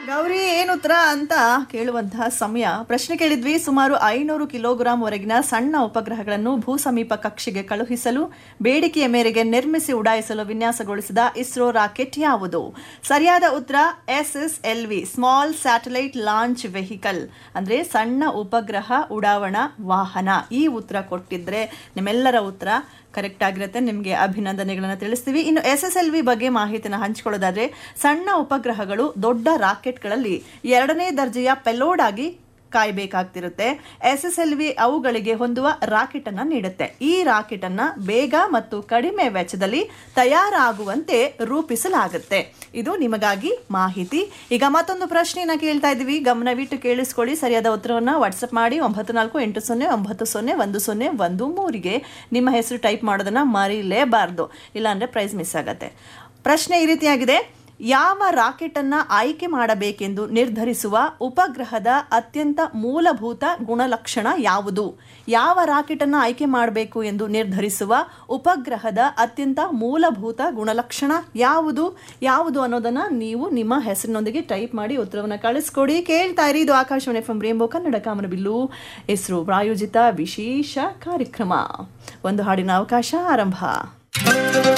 ಗೌರಿ ಏನು ಉತ್ತರ ಅಂತ ಕೇಳುವಂತಹ ಸಮಯ ಪ್ರಶ್ನೆ ಕೇಳಿದ್ವಿ ಸುಮಾರು ಐನೂರು ಕಿಲೋಗ್ರಾಂ ವರೆಗಿನ ಸಣ್ಣ ಉಪಗ್ರಹಗಳನ್ನು ಭೂ ಸಮೀಪ ಕಕ್ಷೆಗೆ ಕಳುಹಿಸಲು ಬೇಡಿಕೆಯ ಮೇರೆಗೆ ನಿರ್ಮಿಸಿ ಉಡಾಯಿಸಲು ವಿನ್ಯಾಸಗೊಳಿಸಿದ ಇಸ್ರೋ ರಾಕೆಟ್ ಯಾವುದು ಸರಿಯಾದ ಉತ್ತರ S S L V small satellite launch vehicle ಅಂದ್ರೆ ಸಣ್ಣ ಉಪಗ್ರಹ ಉಡಾವಣಾ ವಾಹನ ಈ ಉತ್ತರ ಕೊಟ್ಟಿದ್ರೆ ನಿಮ್ಮೆಲ್ಲರ ಉತ್ತರ ಕರೆಕ್ಟ್ ಆಗಿರುತ್ತೆ ನಿಮಗೆ ಅಭಿನಂದನೆಗಳನ್ನು ತಿಳಿಸ್ತೀವಿ ಇನ್ನು ಎಸ್ ಎಸ್ ಎಲ್ ವಿ ಬಗ್ಗೆ ಮಾಹಿತಿನ ಹಂಚಿಕೊಳ್ಳೋದಾದ್ರೆ ಸಣ್ಣ ಉಪಗ್ರಹಗಳು ದೊಡ್ಡ ರಾಕೆಟ್ಗಳಲ್ಲಿ ಎರಡನೇ ದರ್ಜೆಯ ಪೆಲೋಡ್ ಆಗಿ ಕಾಯಬೇಕಾಗ್ತಿರುತ್ತೆ ಎಸ್ ಎಸ್ ಎಲ್ ವಿ ಅವುಗಳಿಗೆ ಹೊಂದುವ ರಾಕೆಟ್ ಅನ್ನ ನೀಡುತ್ತೆ ಈ ರಾಕೆಟ್ ಅನ್ನ ಬೇಗ ಮತ್ತು ಕಡಿಮೆ ವೆಚ್ಚದಲ್ಲಿ ತಯಾರಾಗುವಂತೆ ರೂಪಿಸಲಾಗುತ್ತೆ ಇದು ನಿಮಗಾಗಿ ಮಾಹಿತಿ ಈಗ ಮತ್ತೊಂದು ಪ್ರಶ್ನೆಯನ್ನ ಕೇಳ್ತಾ ಇದ್ದೀವಿ ಗಮನವಿಟ್ಟು ಕೇಳಿಸ್ಕೊಳ್ಳಿ ಸರಿಯಾದ ಉತ್ತರವನ್ನ ವಾಟ್ಸಪ್ ಮಾಡಿ ಒಂಬತ್ತು ನಾಲ್ಕು ಎಂಟು ಸೊನ್ನೆ ಒಂಬತ್ತು ಸೊನ್ನೆ ಒಂದು ಸೊನ್ನೆ ಒಂದು ಮೂರಿಗೆ ನಿಮ್ಮ ಹೆಸರು ಟೈಪ್ ಮಾಡೋದನ್ನ ಮರೀಲೇಬಾರ್ದು ಇಲ್ಲಾಂದ್ರೆ ಪ್ರೈಸ್ ಮಿಸ್ ಆಗತ್ತೆ ಪ್ರಶ್ನೆ ಈ ರೀತಿಯಾಗಿದೆ ಯಾವ ರಾಕೆಟ್ ಅನ್ನ ಆಯ್ಕೆ ಮಾಡಬೇಕೆಂದು ನಿರ್ಧರಿಸುವ ಉಪಗ್ರಹದ ಅತ್ಯಂತ ಮೂಲಭೂತ ಗುಣಲಕ್ಷಣ ಯಾವುದು ಯಾವ ರಾಕೆಟ್ ಅನ್ನ ಆಯ್ಕೆ ಮಾಡಬೇಕು ಎಂದು ನಿರ್ಧರಿಸುವ ಉಪಗ್ರಹದ ಅತ್ಯಂತ ಮೂಲಭೂತ ಗುಣಲಕ್ಷಣ ಯಾವುದು ಯಾವುದು ಅನ್ನೋದನ್ನ ನೀವು ನಿಮ್ಮ ಹೆಸರಿನೊಂದಿಗೆ ಟೈಪ್ ಮಾಡಿ ಉತ್ತರವನ್ನು ಕಳಿಸ್ಕೊಡಿ ಕೇಳ್ತಾ ಇರಿ ಇದು ಆಕಾಶವಾಣಿ ಎಫ್ ರೇಂಬೋ ಕನ್ನಡ ಕಾಮನಬಿಲ್ಲು ಇಸ್ರೋ ಪ್ರಾಯೋಜಿತ ವಿಶೇಷ ಕಾರ್ಯಕ್ರಮ ಒಂದು ಹಾಡಿನ ಅವಕಾಶ ಆರಂಭ